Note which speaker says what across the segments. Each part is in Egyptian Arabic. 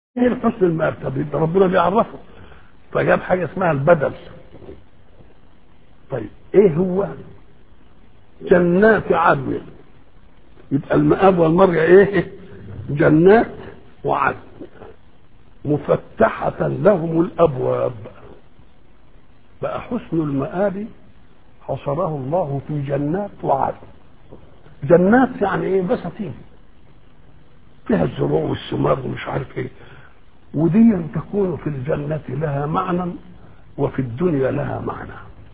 Speaker 1: ايه الحسن المآب طب يبقى ربنا بيعرفه فجاب حاجه اسمها البدل طيب ايه هو جنات عدن يبقى المآب والمرجع ايه جنات وعدن مفتحة لهم الأبواب بقى حسن المآب حصره الله في جنات وعدن جنات يعني ايه بساتين فيها الزروع والثمار ومش عارف ايه ودي تكون في الجنة لها معنى وفي الدنيا لها معنى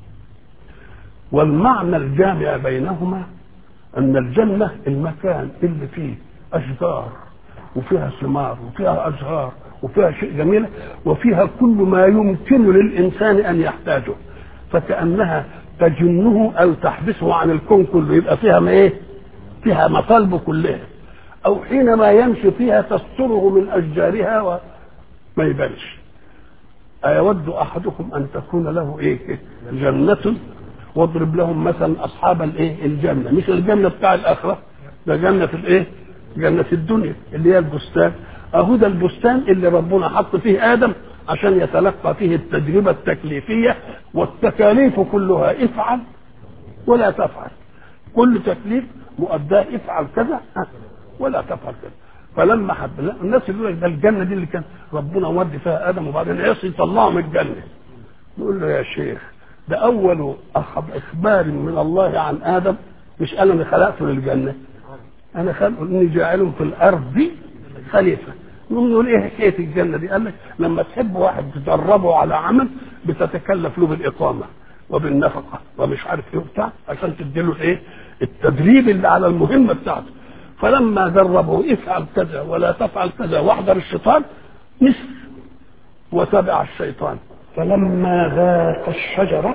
Speaker 1: والمعنى الجامع بينهما ان الجنة المكان اللي فيه اشجار وفيها ثمار وفيها ازهار وفيها شيء جميل وفيها كل ما يمكن للانسان ان يحتاجه فكانها تجنه او تحبسه عن الكون كله يبقى فيها ما ايه فيها مطالبه كلها او حينما يمشي فيها تستره من اشجارها وما يبانش أيود أحدكم أن تكون له إيه؟ جنة واضرب لهم مثلا أصحاب الإيه؟ الجنة، مش الجنة بتاع الآخرة، ده جنة الإيه؟ جنة الدنيا اللي هي البستان، أهو ده البستان اللي ربنا حط فيه آدم عشان يتلقى فيه التجربة التكليفية والتكاليف كلها افعل ولا تفعل. كل تكليف مؤداه افعل كذا ولا تفعل كذا. فلما حب الناس يقول لك ده الجنه دي اللي كان ربنا ودي فيها ادم وبعدين عصي يطلعه من الجنه نقول له يا شيخ ده اول اخبار من الله عن ادم مش انا اللي خلقته للجنه انا خلقه اني جاعل في الارض خليفه نقوم نقول ايه حكايه الجنه دي؟ قال لك لما تحب واحد تدربه على عمل بتتكلف له بالاقامه وبالنفقه ومش عارف ايه وبتاع عشان تديله الايه؟ التدريب اللي على المهمه بتاعته فلما دربه افعل كذا ولا تفعل كذا واحذر الشيطان نسف وتبع الشيطان فلما ذاق الشجرة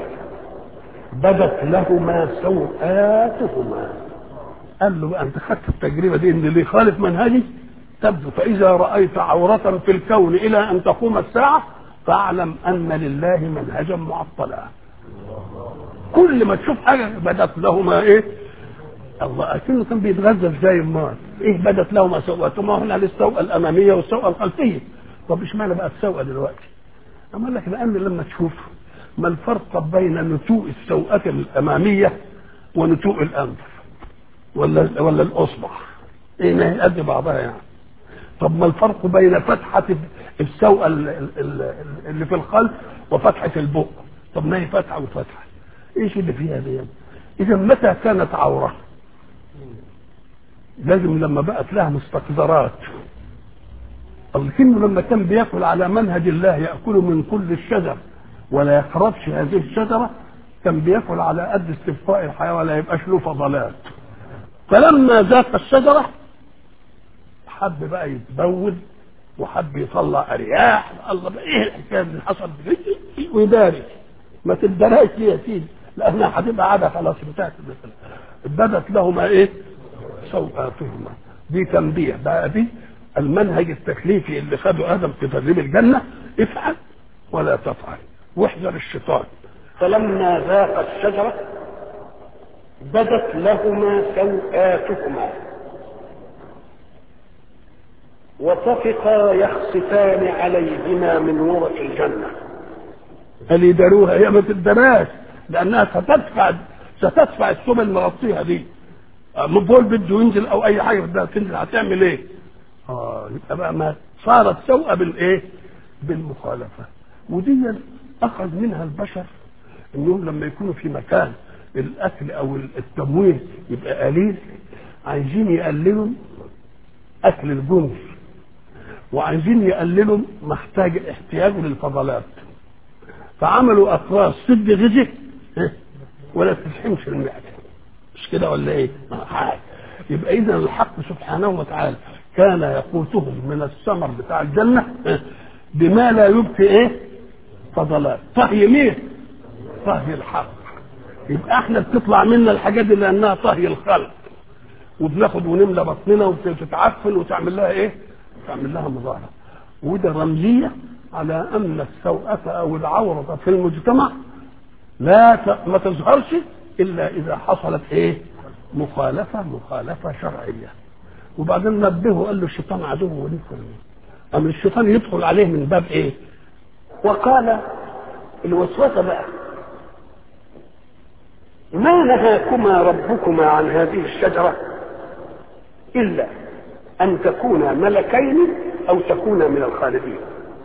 Speaker 1: بدت لهما سوآتهما قال له بقى انت خدت التجربة دي ان اللي يخالف منهجي تبدو فإذا رأيت عورة في الكون إلى أن تقوم الساعة فاعلم أن لله منهجا معطلا كل ما تشوف حاجة بدت لهما إيه الله اكنه كان بيتغذى ازاي امال ايه بدت لهما سوءتهما هنا للسوءه الاماميه والسوءه الخلفيه طب اشمعنى بقى السوءه دلوقتي؟ اما لك لان لما تشوف ما الفرق بين نتوء السوءة الاماميه ونتوء الانف ولا ولا الاصبع ايه ما هي قد بعضها يعني طب ما الفرق بين فتحه السوءه اللي في الخلف وفتحه البق طب ما هي فتحه وفتحه ايش اللي فيها دي اذا متى كانت عوره لازم لما بقت لها مستقذرات لكنه لما كان بياكل على منهج الله ياكل من كل الشجر ولا يقربش هذه الشجره كان بياكل على قد استبقاء الحياه ولا يبقاش له فضلات فلما ذاق الشجره حب بقى يتبول وحب يطلع ارياح الله بقى ايه الحكايه اللي حصل دي ويداري ما تداريش ليه يا سيدي لانها هتبقى عاده خلاص بتاعت بدت لهما ايه سوءاتهما دي تنبيه بقى دي المنهج التكليفي اللي خده ادم في تدريب الجنه افعل ولا تفعل واحذر الشيطان فلما ذاق الشجره بدت لهما سوءاتهما وطفقا يخصفان عليهما من ورق الجنه قال يداروها هي ما تدراش لانها ستدفع ستدفع الثوب المغطيها دي بول بده ينزل او اي حاجه بدها تنزل هتعمل ايه؟ اه يبقى بقى ما صارت سوءه بالايه؟ بالمخالفه ودي اخذ منها البشر انهم لما يكونوا في مكان الاكل او التموين يبقى قليل عايزين يقللوا اكل الجنس وعايزين يقللوا محتاج احتياجه للفضلات فعملوا اقراص سد غذاء ولا تفهمش المعده مش كده ولا ايه؟ حاجة. يبقى اذا الحق سبحانه وتعالى كان يقوتهم من الثمر بتاع الجنه بما لا يبقي ايه؟ فضلات طهي مين؟ طهي الحق يبقى احنا بتطلع منا الحاجات دي لانها طهي الخلق وبناخد ونملى بطننا وتتعفن وتعمل لها ايه؟ تعمل لها مظاهره وده رمزيه على ان السوءة او العورة في المجتمع لا ت... ما تظهرش الا اذا حصلت ايه؟ مخالفه مخالفه شرعيه وبعدين نبهه قال له الشيطان عدو لكم أم الشيطان يدخل عليه من باب إيه وقال الوسوسة بقى ما نهاكما ربكما عن هذه الشجرة إلا أن تكونا ملكين أو تكونا من الخالدين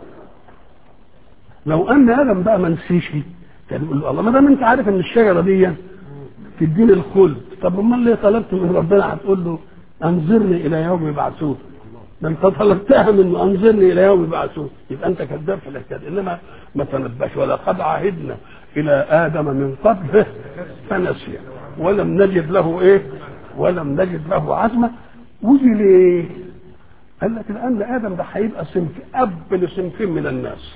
Speaker 1: لو أن آدم بقى ما نسيش كان يقول له الله ما دام أنت عارف إن الشجرة دي في الدين الخلد طب امال ليه طلبت من ربنا هتقول له انظرني الى يوم يبعثون ده انت طلبتها منه انظرني الى يوم يبعثون يبقى انت كذاب في الحكايه انما ما تنبهش ولقد عهدنا الى ادم من قبل فنسي ولم نجد له ايه ولم نجد له عزمه وجي ليه قال لك لان ادم ده هيبقى صنف اب لصنفين من الناس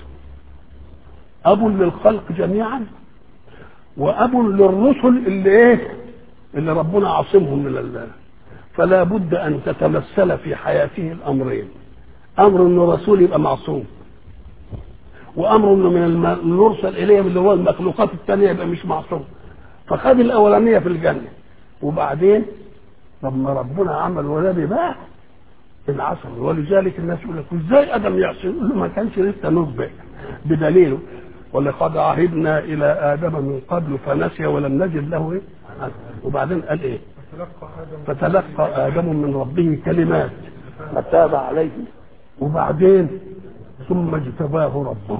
Speaker 1: اب للخلق جميعا واب للرسل اللي ايه اللي ربنا عاصمهم من الله فلا بد ان تتمثل في حياته الامرين امر انه رسول يبقى معصوم وامر انه من الم- المرسل اليهم اللي هو المخلوقات الثانيه يبقى مش معصوم فخد الاولانيه في الجنه وبعدين لما ربنا عمل ولادي بقى العصر ولذلك الناس يقول لك ازاي ادم يعصي يقول له ما كانش لسه نبئ بدليله ولقد عهدنا الى ادم من قبل فنسي ولم نجد له ايه عزما. وبعدين قال ايه فتلقى ادم من ربه كلمات فتاب عليه وبعدين ثم اجتباه ربه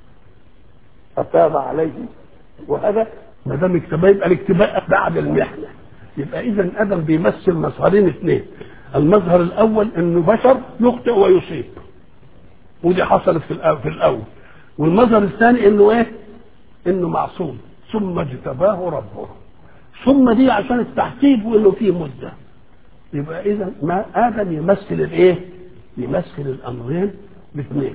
Speaker 1: فتاب عليه وهذا ما دام اكتباه يبقى الاكتباء بعد المحنه يبقى اذا ادم بيمثل مظهرين اثنين المظهر الاول انه بشر يخطئ ويصيب ودي حصلت في الأول, في الاول والمظهر الثاني انه ايه انه معصوم ثم اجتباه ربه ثم دي عشان التحقيق وانه فيه مده يبقى اذا ما ادم يمثل الايه يمثل الامرين باثنين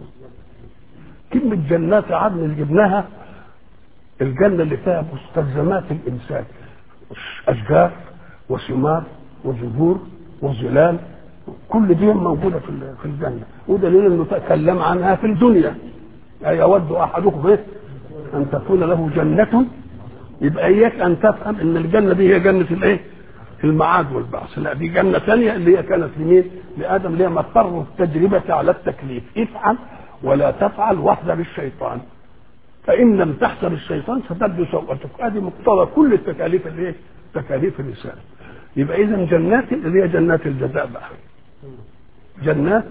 Speaker 1: كلمة جنات عدن اللي جبناها الجنة اللي فيها مستلزمات الإنسان أشجار وثمار وزهور وظلال كل دي موجودة في ال- في الجنة ودليل انه تكلم عنها في الدنيا أيود أحدكم إيه؟ أن تكون له جنة يبقى إياك أن تفهم أن الجنة دي هي جنة الإيه؟ المعاد والبعث لا دي جنة ثانية اللي هي كانت لمين؟ لآدم اللي هي مقر التجربة على التكليف افعل ولا تفعل واحذر الشيطان فإن لم تحذر الشيطان ستبدو سوءتك هذه مقتضى كل التكاليف اللي هي تكاليف الإنسان يبقى إذا جنات اللي هي جنات الجزاء بقى جنات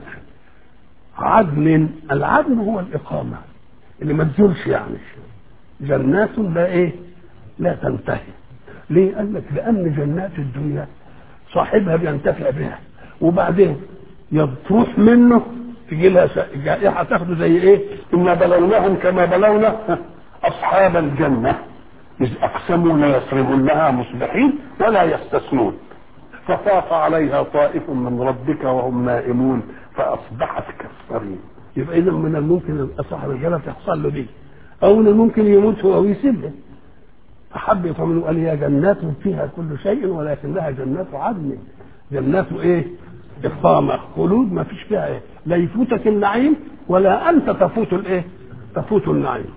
Speaker 1: عدن العدن هو الإقامة اللي ما تزولش يعني جنات لا إيه لا تنتهي ليه قال لك لأن جنات الدنيا صاحبها بينتفع بها وبعدين يطرح منه تجي لها س- جائحة تاخده زي ايه؟ إنا بلوناهم كما بلونا أصحاب الجنة إذ أقسموا ليصرمنها مصبحين ولا يستثنون فطاف عليها طائف من ربك وهم نائمون فأصبحت كالصريم يبقى إذا من الممكن يبقى صاحب الجنة تحصل له دي أو من الممكن يموت هو ويسيبها أحب يطمئن قال هي جنات فيها كل شيء ولكنها جنات عدن جنات إيه؟ إقامة خلود ما فيش فيها إيه؟ لا يفوتك النعيم ولا أنت تفوت الإيه؟ تفوت النعيم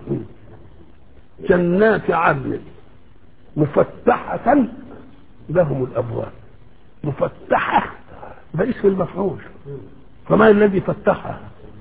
Speaker 1: جنات عدن مفتحة لهم الأبواب مفتحة ده اسم المفعول فما الذي فتحها؟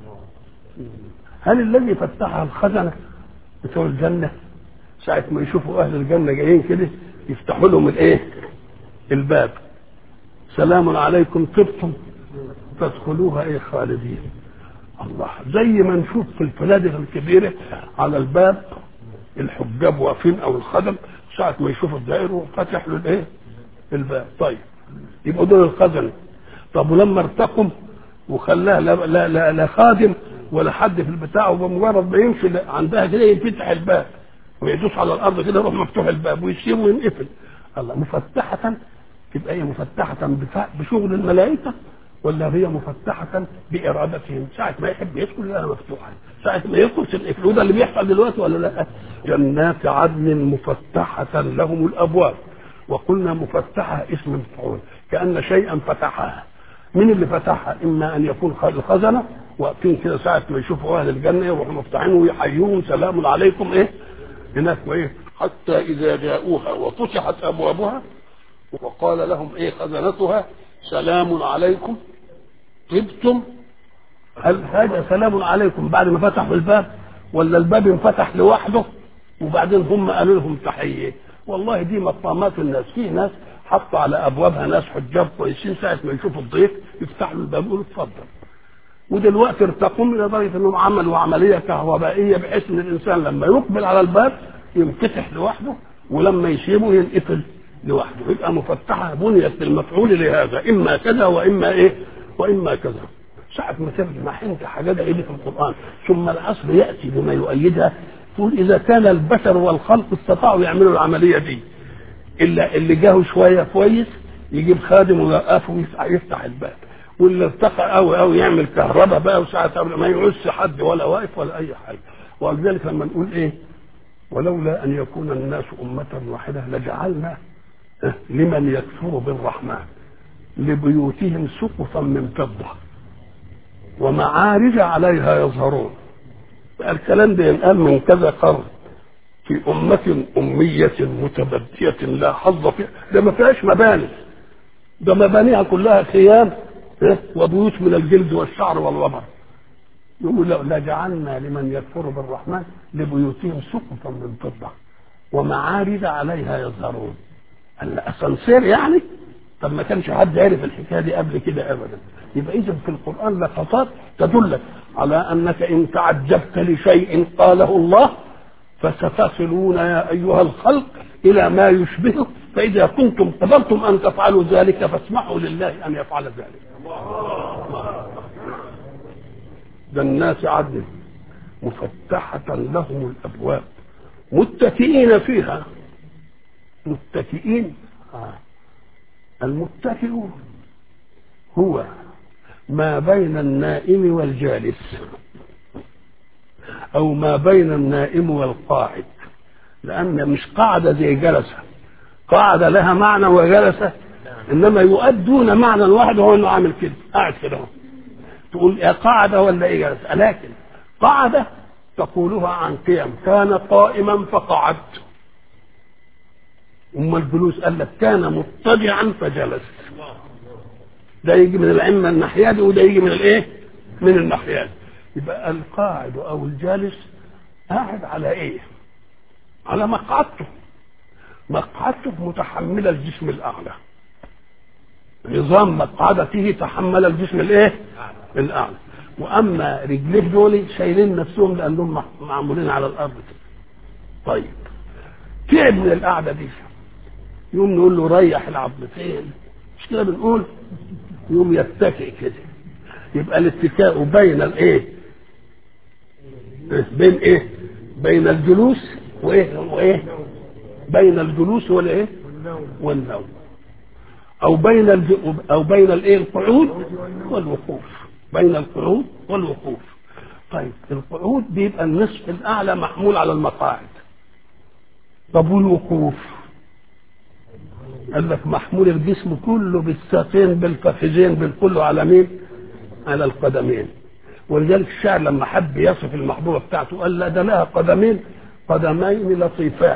Speaker 1: هل الذي فتحها الخزنة بتوع الجنة ساعة ما يشوفوا أهل الجنة جايين كده يفتحوا لهم الإيه؟ الباب سلام عليكم طبتم فادخلوها إيه خالدين الله زي ما نشوف في الفنادق الكبيرة على الباب الحجاب واقفين أو الخدم ساعة ما يشوفوا الدائر وفتح له الإيه؟ الباب طيب يبقوا دول الخزنة طب ولما ارتقم وخلاها لا, لا, لا, لا خادم ولا حد في البتاع وبمجرد ما يمشي عندها كده ينفتح الباب ويدوس على الارض كده يروح مفتوح الباب ويسيبه وينقفل الله مفتحة تبقى هي مفتحة بفع- بشغل الملائكة ولا هي مفتحة بإرادتهم ساعة ما يحب يدخل لها مفتوحة ساعة ما يدخل تنقفل وده اللي بيحصل دلوقتي ولا لا جنات عدن مفتحة لهم الأبواب وقلنا مفتحة اسم مفعول كأن شيئا فتحها مين اللي فتحها اما ان يكون خ- الخزنه واقفين كده ساعه ما يشوفوا اهل الجنه يروحوا مفتحين ويحيوهم سلام عليكم ايه هناك وايه حتى اذا جاءوها وفتحت ابوابها وقال لهم ايه خزنتها سلام عليكم طبتم هل هذا سلام عليكم بعد ما فتحوا الباب ولا الباب انفتح لوحده وبعدين هم قالوا لهم تحيه والله دي مقامات الناس في ناس حطوا على ابوابها ناس حجاب كويسين ساعه ما يشوفوا الضيف يفتحوا الباب يقولوا اتفضل ودلوقتي ارتقوا الى درجه انهم عملوا عمليه كهربائيه بحيث ان الانسان لما يقبل على الباب ينفتح لوحده ولما يسيبه ينقفل لوحده يبقى مفتحه بنيت المفعول لهذا اما كذا واما ايه واما كذا ساعة ما ترجمع انت حاجات ايه في القرآن ثم العصر يأتي بما يؤيدها تقول إذا كان البشر والخلق استطاعوا يعملوا العملية دي إلا اللي جاهوا شوية كويس يجيب خادم ويوقفه ويفتح يفتح الباب واللي ارتقى قوي قوي يعمل كهرباء بقى وساعة ما يعوزش حد ولا واقف ولا أي حاجة ولذلك لما نقول إيه ولولا أن يكون الناس أمة واحدة لجعلنا لمن يكفر بالرحمن لبيوتهم سقفا من فضة ومعارج عليها يظهرون الكلام ده ينقال من كذا قرن في أمة أمية متبدية لا حظ فيها ده ما فيهاش مباني ده مبانيها كلها خيام وبيوت من الجلد والشعر والوبر يقول لا جعلنا لمن يكفر بالرحمن لبيوتهم سقفا من فضة ومعارج عليها يظهرون الاسانسير يعني طب ما كانش حد عرف الحكايه دي قبل كده ابدا يبقى اذا في القران لقطات تدلك على انك ان تعجبت لشيء قاله الله فستصلون يا ايها الخلق الى ما يشبهه فاذا كنتم قدرتم ان تفعلوا ذلك فاسمحوا لله ان يفعل ذلك ده الناس عدل مفتحة لهم الأبواب متكئين فيها متكئين آه. المتكئ هو ما بين النائم والجالس أو ما بين النائم والقاعد لأن مش قاعدة زي جلسة قاعدة لها معنى وجلسة إنما يؤدون معنى واحد هو إنه عامل كده قاعد كده تقول يا قاعدة ولا إيه جلسة لكن قاعدة تقولها عن قيم كان قائما فقعد أما الجلوس قال لك كان مضطجعا فجلس ده يجي من الأئمة الناحية دي وده يجي من الإيه؟ من الناحية دي يبقى القاعد أو الجالس قاعد على إيه؟ على مقعدته مقعدته متحملة الجسم الأعلى نظام مقعدته تحمل الجسم الإيه؟ الأعلى واما رجليه دول شايلين نفسهم لانهم معمولين على الارض كده طيب تعب من القعده دي يقوم نقول له ريح العظمتين مش كده بنقول يقوم يتكئ كده يبقى الاتكاء بين الايه بين ايه بين الجلوس وايه وايه بين الجلوس والايه والنوم او بين الج... او بين الايه القعود والوقوف بين القعود والوقوف طيب القعود بيبقى النصف الاعلى محمول على المقاعد طب والوقوف قال لك محمول الجسم كله بالساقين بالفخذين بالكله على مين على القدمين ولذلك الشاعر لما حب يصف المحبوبه بتاعته قال لا ده لها قدمين قدمين لطيفان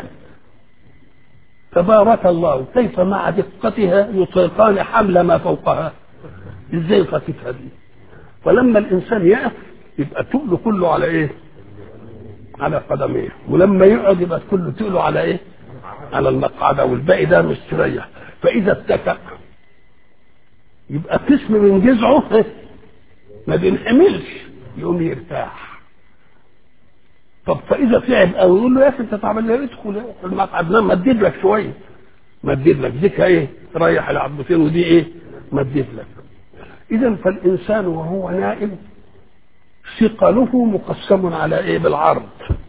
Speaker 1: تبارك الله كيف مع دقتها يطيقان حمل ما فوقها ازاي خفيفها دي فلما الانسان يقف يبقى تقله كله على ايه على قدميه ولما يقعد يبقى كله تقله على ايه على المقعده والباقي ده مستريح فاذا اتكأ يبقى قسم من جذعه ما بينحملش يقوم يرتاح طب فاذا تعب قوي يقول له يا اخي انت تعبان ليه ادخل المقعد نام مدد لك شويه مدد لك ديك ايه ريح العظمتين ودي ايه مدد لك اذا فالانسان وهو نائم ثقله مقسم على ايه بالعرض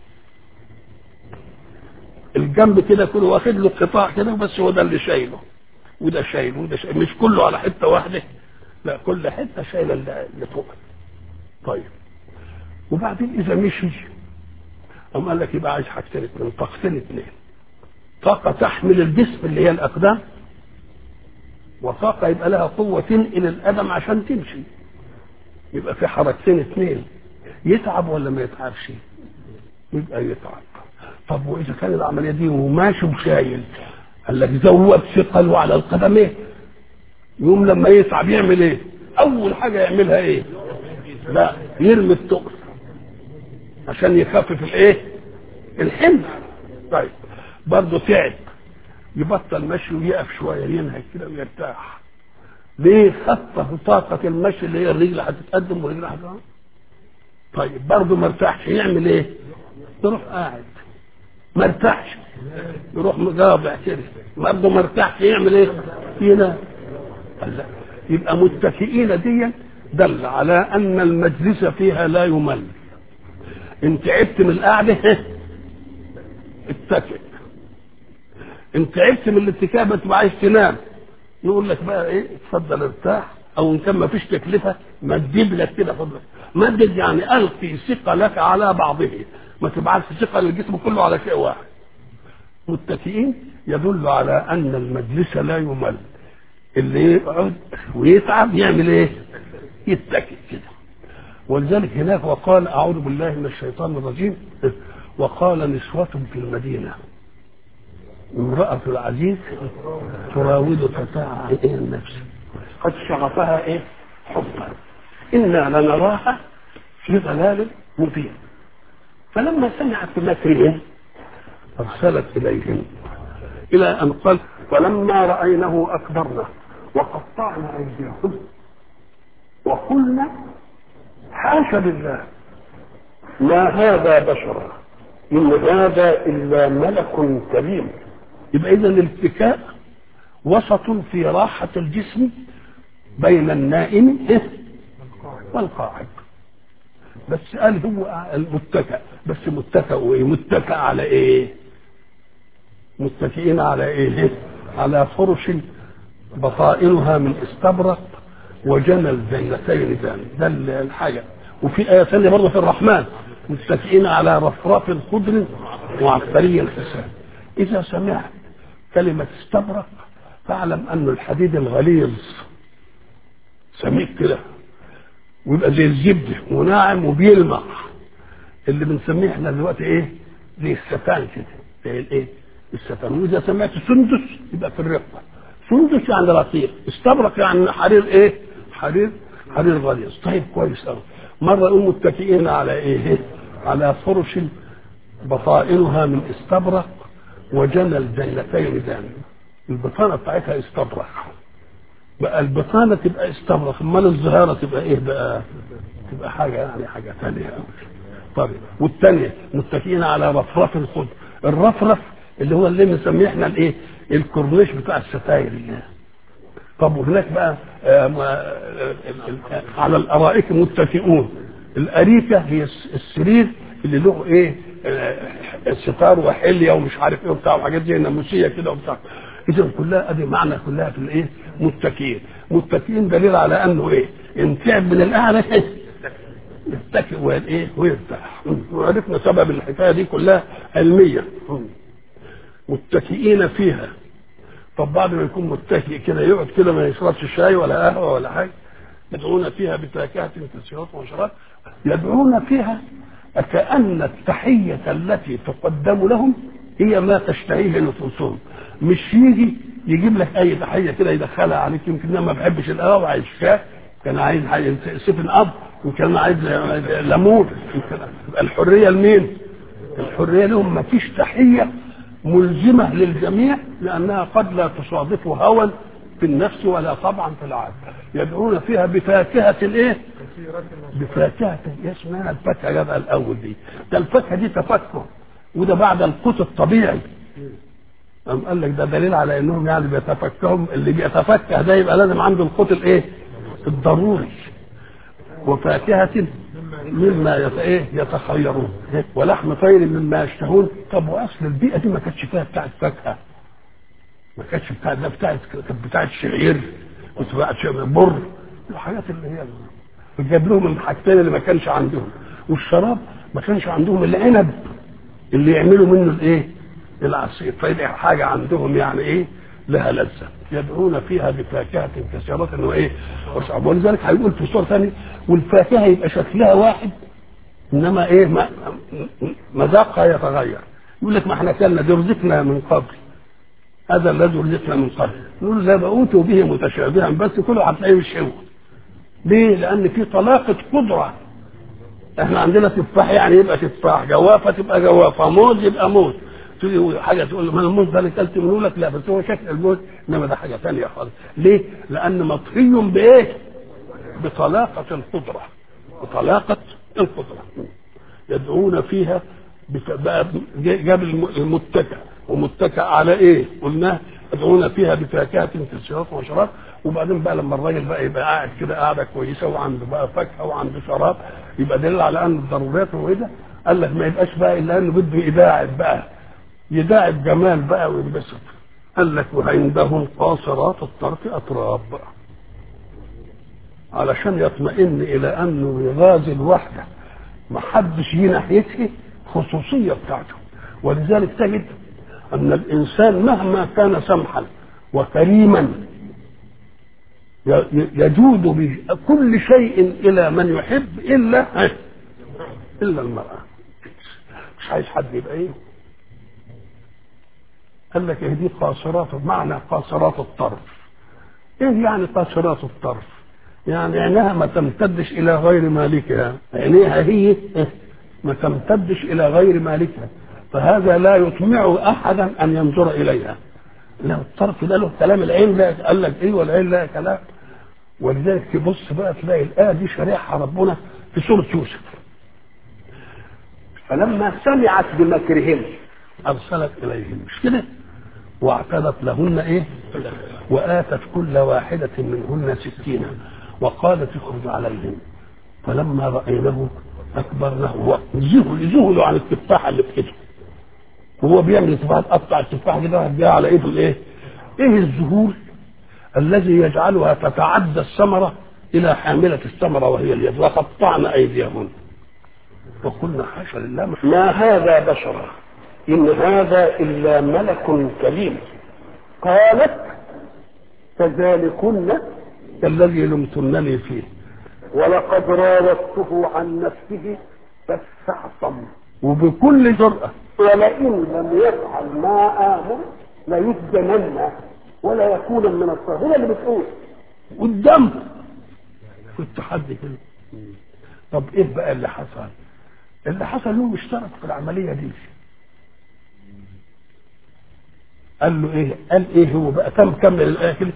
Speaker 1: الجنب كده كله واخد له قطاع كده بس هو ده اللي شايله وده شايله وده شايله مش كله على حته واحده لا كل حته شايله اللي فوق طيب وبعدين اذا مشي قام قال لك يبقى عايز حاجتين اثنين طاقتين اثنين طاقه تحمل الجسم اللي هي الاقدام وطاقه يبقى لها قوه تنقل القدم عشان تمشي يبقى في حركتين اثنين يتعب ولا ما يتعبش يبقى يتعب طب واذا كان العمليه دي وماشي وشايل قال لك زود ثقله على القدمين يوم لما يتعب يعمل ايه اول حاجه يعملها ايه لا يرمي التقل عشان يخفف الايه الحمل طيب برضه تعب يبطل مشي ويقف شويه ينهج كده ويرتاح ليه خفف طاقة المشي اللي هي الرجل هتتقدم والرجل هتقدم طيب برضه ما ارتاحش يعمل ايه؟ يروح قاعد ما ارتاحش يروح مجابع كده برضه ما ارتاحش يعمل ايه؟ ينام لا يبقى متكئين دي دل على ان المجلس فيها لا يمل ان تعبت من القعده اتكئ ان تعبت من الاتكاء ما تبقى عايز تنام نقول لك بقى ايه اتفضل ارتاح او ان كان ما فيش تكلفه مدد لك كده فضلك مدد يعني القي ثقلك على بعضه ما تبعتش ثقل الجسم كله على شيء واحد متكئين يدل على ان المجلس لا يمل اللي يقعد ويتعب يعمل ايه يتكئ كده ولذلك هناك وقال اعوذ بالله من الشيطان الرجيم وقال نسوة في المدينة امرأة العزيز تراود فتاة ايه النفس قد شغفها ايه حبا إنا لنراها في ضلال مبين فلما سمعت بمكرهم أرسلت إليهم إلى أن قال فلما رأينه أكبرنا وقطعنا أيديهم وقلنا حاشا لله ما هذا بشرا إن هذا إلا ملك كريم يبقى إذا الاتكاء وسط في راحة الجسم بين النائم والقاعد بس قال هو المتكأ بس متكأ وايه متكأ على ايه متكئين على ايه على فرش بطائنها من استبرق وجنى الجنتين دان ده الحاجة وفي آية ثانية برضه في الرحمن متكئين على رفرف خضر وعبقري الحسان إذا سمعت كلمة استبرق فاعلم أن الحديد الغليظ سميك كده ويبقى زي الزبده وناعم وبيلمع اللي بنسميه احنا دلوقتي ايه زي الستان كده زي الايه الستان واذا سمعت سندس يبقى في الرقه سندس يعني رقيق استبرق يعني حرير ايه حرير حرير غليظ طيب كويس قوي مره يقوموا متكئين على ايه على فرش بطائنها من استبرق وجنى الجنتين دان البطانه بتاعتها استبرق بقى البطانه تبقى استبرق امال الزهاره تبقى ايه بقى تبقى حاجه يعني حاجه ثانيه طيب والثانيه متكئين على رفرف خضر الرفرف اللي هو اللي بنسميه احنا الايه الكورنيش بتاع الستاير اللي طب وهناك بقى على الارائك متكئون الاريكه هي السرير اللي له ايه ستار وحليه ومش عارف ايه وبتاع وحاجات زي ناموسيه كده وبتاع اذا كلها ادي معنى كلها في الايه متكئين متكئين دليل على انه ايه ان تعب من القعده يتكئ وايه ويرتاح وعرفنا سبب الحكايه دي كلها علميه متكئين فيها طب بعد ما يكون متكئ كده يقعد كده ما يشربش شاي ولا قهوه ولا حاجه يدعون فيها بفاكهه كثيرات وشراب يدعون فيها كأن التحية التي تقدم لهم هي ما تشتهيه نفوسهم مش يجي يجيب لك اي تحيه كده يدخلها عليك يمكن انا ما بحبش القهوه عايز شاي كان عايز سفن اب وكان عايز ليمون الحريه لمين؟ الحريه لهم ما فيش تحيه ملزمه للجميع لانها قد لا تصادف هوى في النفس ولا طبعا في العقل يدعون فيها بفاكهه الايه؟ بفاكهه اسمها الفاكهه جابها الاول دي ده الفاكهه دي تفكه وده بعد القوت الطبيعي قام قال لك ده دليل على انهم يعني بيتفكهم اللي بيتفكه ده يبقى لازم عنده القوت الايه؟ الضروري وفاكهة مما يت... ايه يتخيرون ولحم طير مما يشتهون طب واصل البيئة دي ما كانتش فيها بتاعت فاكهة ما كانتش بتاعت ده بتاعت كانت بتاعت شعير وبتاعت بر الحاجات اللي هي جاب لهم الحاجتين اللي ما كانش عندهم والشراب ما كانش عندهم العنب اللي يعملوا منه الايه العصير فدي حاجه عندهم يعني ايه لها لذه يدعون فيها بفاكهه كثيره وايه وشعب ولذلك هيقول في صوره ثانيه والفاكهه يبقى شكلها واحد انما ايه مذاقها يتغير يقول لك ما احنا كلنا دي رزقنا من قبل هذا الذي رزقنا من قبل نقول لا اوتوا به متشابها بس كله هتلاقيه مش هو ليه؟ لأن في طلاقة قدرة احنا عندنا تفاح يعني يبقى تفاح جوافة تبقى جوافة موز يبقى موز تيجي حاجة تقول ما الموز ده اللي كلت منه لك لا بس هو شكل الموز انما ده حاجة ثانية خالص ليه؟ لأن مطهي بإيه؟ بطلاقة القدرة بطلاقة القدرة يدعون فيها بقى جاب المتكئ ومتكئ على ايه؟ قلنا يدعون فيها بفاكهة كثيرة وشراب وبعدين بقى لما الراجل بقى يبقى قاعد كده قاعدة كويسة وعنده بقى فاكهة وعنده شراب يبقى دل على أن الضروريات هو ده قال لك ما يبقاش بقى إلا أنه بده يداعب بقى يداعب جمال بقى وينبسط قال لك وعندهم قاصرات الطرف أطراب بقى علشان يطمئن إلى أنه يغازي الوحدة ما حدش يجي ناحيته خصوصية بتاعته ولذلك تجد أن الإنسان مهما كان سمحا وكريما يجود بكل شيء إلى من يحب إلا إلا المرأة مش عايز حد يبقى إيه قال لك إيه دي قاصرات معنى قاصرات الطرف إيه يعني قاصرات الطرف يعني عينها ما تمتدش إلى غير مالكها عينيها هي ما تمتدش إلى غير مالكها فهذا لا يطمع احدا ان ينظر اليها لا الطرف ده له كلام العين لا قال لك ايه والعين لا كلام ولذلك تبص بقى تلاقي الايه دي شارحها ربنا في سوره يوسف فلما سمعت بمكرهم ارسلت اليهم مش كده واعتدت لهن ايه واتت كل واحده منهن سكينا وقالت اخرج عليهم فلما راينه اكبرناه ذهلوا ذهلوا عن التفاحه اللي في ايده وهو بيعمل التفاحه تقطع التفاحه كده هتجيها على ايده الايه؟ ايه الذهول الذي يجعلها تتعدى الثمره الى حامله الثمره وهي اليد وقطعن ايديهن وقلنا حاشا لله ما هذا بشرا ان هذا الا ملك كريم قالت فذلكن الذي لمتنني فيه ولقد راودته عن نفسه فاستعصم وبكل جرأة ولئن لم يفعل ما آمر ليسجنن ولا يكون من الصاغرين اللي بتقول قدامه في التحدي كده طب ايه بقى اللي حصل؟ اللي حصل انهم اشترك في العمليه دي قال له ايه؟ قال ايه هو بقى كم كمل الايه كده؟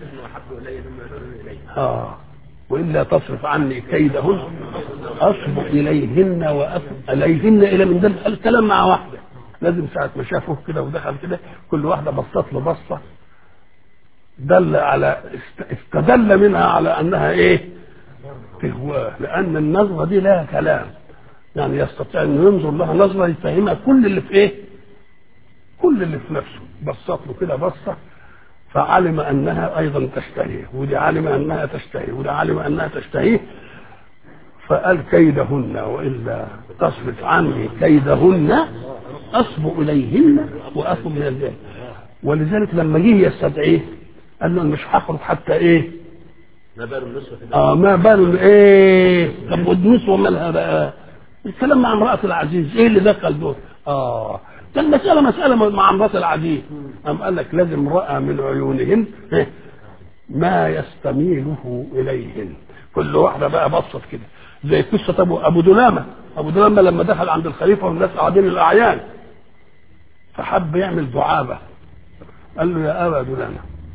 Speaker 1: اه والا تصرف عني كيدهن اصب اليهن واصب اليهن الى من ده الكلام مع واحده لازم ساعه ما شافه كده ودخل كده كل واحده بصت له بصه دل على استدل منها على انها ايه؟ تهواه لان النظره دي لها كلام يعني يستطيع انه ينظر لها نظره يفهمها كل اللي في ايه؟ كل اللي في نفسه بصت له كده بصه فعلم انها ايضا تشتهيه ودي علم انها تشتهيه ودي علم انها تشتهيه فقال كيدهن والا تصرف عني كيدهن اصب اليهن واكن من الجهل ولذلك لما جه يستدعيه قال له مش هخرج حتى ايه
Speaker 2: ما بال النسوة
Speaker 1: اه ما بال ايه طب والنسوه مالها بقى الكلام مع امراه العزيز ايه اللي دخل دول اه كان مسألة مسألة مع امرأة العزيز أم قال لك لازم رأى من عيونهن ما يستميله إليهن كل واحدة بقى بصت كده زي قصة أبو أبو دلامة أبو دلامة لما دخل عند الخليفة والناس قاعدين الأعيان فحب يعمل دعابة قال له يا أبا دلامة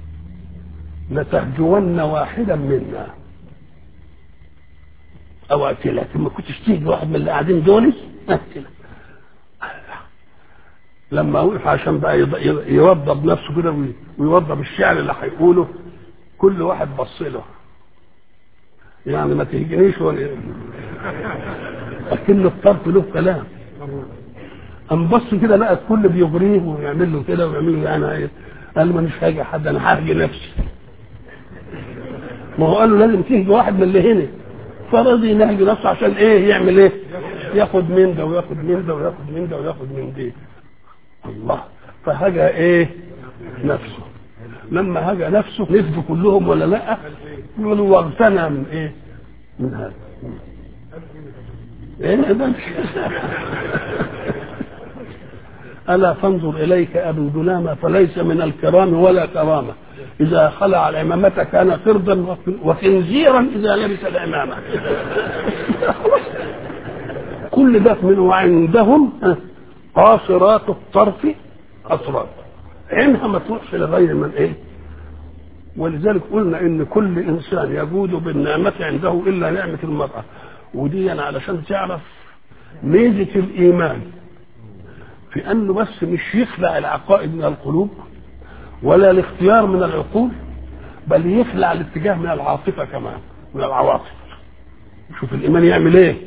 Speaker 1: لتهجون واحدا منا أو أقتلك ما كنتش تيجي واحد من اللي قاعدين دول أقتلك لما وقف عشان بقى يض- يوضب نفسه كده وي- ويوضب الشعر اللي هيقوله كل واحد بص له يعني ما تهجنيش ولا لكن الطرف له كلام قام بص كده لقى الكل بيجريه ويعمل له كده ويعمل له يعني إيه؟ قال ما مش هاجي حد انا هاجي نفسي ما هو قال له لازم تهجي واحد من اللي هنا فرضي نهجي نفسه عشان ايه يعمل ايه ياخد من ده وياخد من ده وياخد من ده وياخد من دي الله فهجى ايه نفسه لما هجى نفسه نفذوا كلهم ولا لا يقولوا واغتنى من ايه من هذا ايه ده ألا فانظر إليك أبو دلامة فليس من الكرام ولا كرامة اذا خلع العمامه كان قردا وخنزيرا اذا لبس العمامه كل ده من وعندهم قاصرات الطرف اطراف عينها ما تروحش لغير من ايه ولذلك قلنا ان كل انسان يجود بالنعمه عنده الا نعمه المراه ودي أنا علشان تعرف ميزه الايمان في انه بس مش يخلع العقائد من القلوب ولا الاختيار من العقول بل يخلع الاتجاه من العاطفه كمان من العواطف شوف الايمان يعمل ايه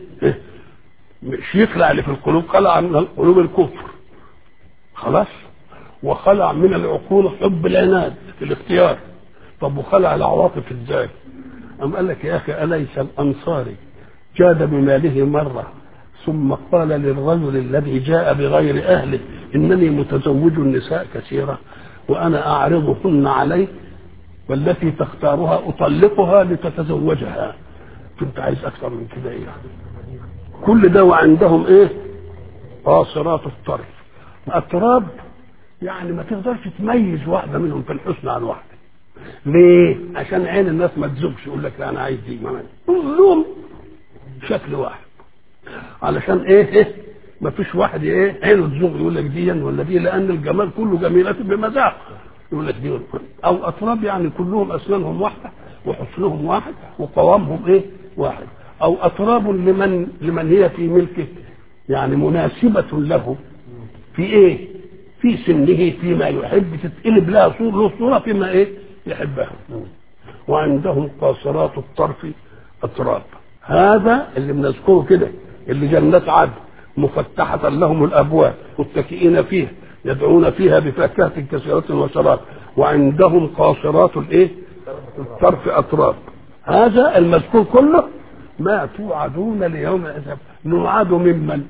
Speaker 1: مش يخلع اللي في القلوب خلع من القلوب الكفر خلاص وخلع من العقول حب العناد في الاختيار طب وخلع العواطف ازاي أم قال لك يا أخي أليس الأنصاري جاد بماله مرة ثم قال للرجل الذي جاء بغير أهله إنني متزوج النساء كثيرة وأنا أعرضهن عليك والتي تختارها أطلقها لتتزوجها كنت عايز أكثر من كده إيه كل ده وعندهم إيه قاصرات الطرف أتراب يعني ما تقدرش تميز واحدة منهم في الحسن عن واحدة ليه؟ عشان عين الناس ما تزوجش يقول لك لا انا عايز دي كلهم شكل واحد علشان ايه ايه ما فيش واحد ايه عينه تزوج يقول لك دي ولا دي لان الجمال كله جميلات بمذاق يقول لك دي او اطراب يعني كلهم اسنانهم واحده وحسنهم واحد وقوامهم ايه واحد او اطراب لمن لمن هي في ملكه يعني مناسبه له في ايه في سنه فيما يحب تتقلب لها صور له صوره فيما ايه يحبها وعندهم قاصرات الطرف أتراب هذا اللي بنذكره كده اللي جنات عدن مفتحة لهم الأبواب متكئين فيها يدعون فيها بفاكهة كثيرة وشراب وعندهم قاصرات الإيه؟ الطرف أتراب هذا المذكور كله ما توعدون ليوم الحساب نوعد ممن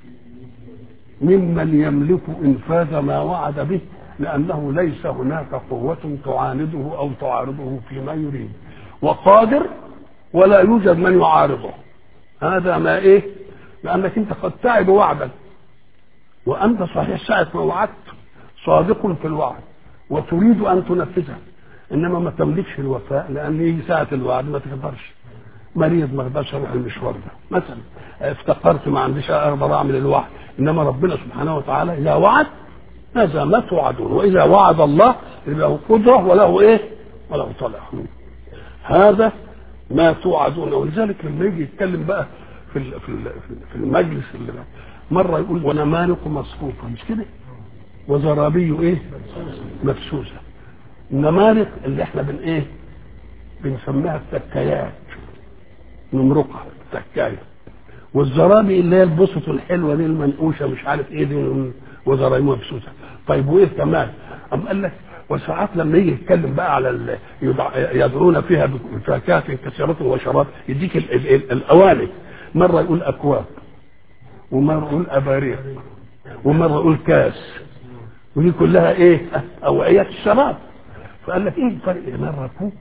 Speaker 1: ممن يملك إنفاذ ما وعد به لأنه ليس هناك قوة تعانده أو تعارضه فيما يريد وقادر ولا يوجد من يعارضه هذا ما إيه لأنك أنت قد تعب وعدا وأنت صحيح ساعة ما وعدت صادق في الوعد وتريد أن تنفذه إنما ما تملكش الوفاء لأن يجي ساعة الوعد ما تقدرش مريض ما اقدرش اروح المشوار ده مثلا افتقرت ما عنديش اقدر اعمل الوعد انما ربنا سبحانه وتعالى اذا وعد هذا ما توعدون واذا وعد الله له قدره وله ايه؟ وله طلع هذا ما توعدون ولذلك لما يجي يتكلم بقى في في في المجلس اللي مره يقول ونمارق مصفوفه مش كده؟ وزرابي ايه؟ مبسوسه النمارق اللي احنا بن ايه؟ بنسميها التكايات نمرقها تكايه والزرابي اللي هي البسط الحلوه دي المنقوشه مش عارف ايه دي وزرايم مبسوطه طيب وايه كمان أم قال لك وساعات لما يجي يتكلم بقى على يدعون فيها بفاكهه كثيره وشراب يديك ال ال ال الاواني مره يقول اكواب ومره يقول اباريق ومره يقول كاس ودي كلها ايه اوعيه الشراب فقال لك ايه الفرق مره كوب